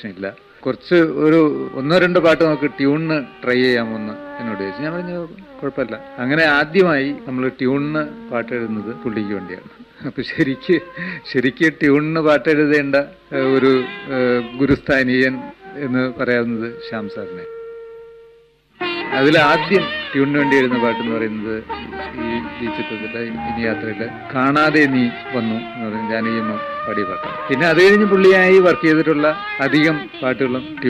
connection ഇല്ല കുറച്ച് ഒരു ഒന്നോ രണ്ടോ പാട്ട് നമുക്ക് ട്യൂണിന് ട്രൈ ചെയ്യാമെന്ന് എന്നോട് ചോദിച്ചു ഞാൻ പറഞ്ഞു കുഴപ്പമില്ല അങ്ങനെ ആദ്യമായി നമ്മൾ ട്യൂണിന് പാട്ട് എഴുതുന്നത് പുള്ളിക്ക് വേണ്ടിയാണ് അപ്പൊ ശരിക്ക് ശരിക്ക് ട്യൂണിന് പാട്ട് എഴുതേണ്ട ഏഹ്, ഒരു ഏഹ്, ഗുരുസ്ഥാനീയൻ എന്ന് പറയാവുന്നത് ശ്യാം സാറിനെ അതിൽ ആദ്യം ട്യൂണിന് വേണ്ടി എഴുതുന്ന പാട്ട് എന്ന് പറയുന്നത് ഈ ഈ ചിത്രത്തിലെ ഇനി യാത്രയിലെ കാണാതെ നീ വന്നു എന്ന് പറയുന്നത് ജാനകിയമ്മ പാടിയ പാട്ടാണ് പിന്നെ അത് കഴിഞ്ഞ് പുള്ളിയായി വർക്ക് ചെയ്തിട്ടുള്ള അധികം പാട്ടുകളും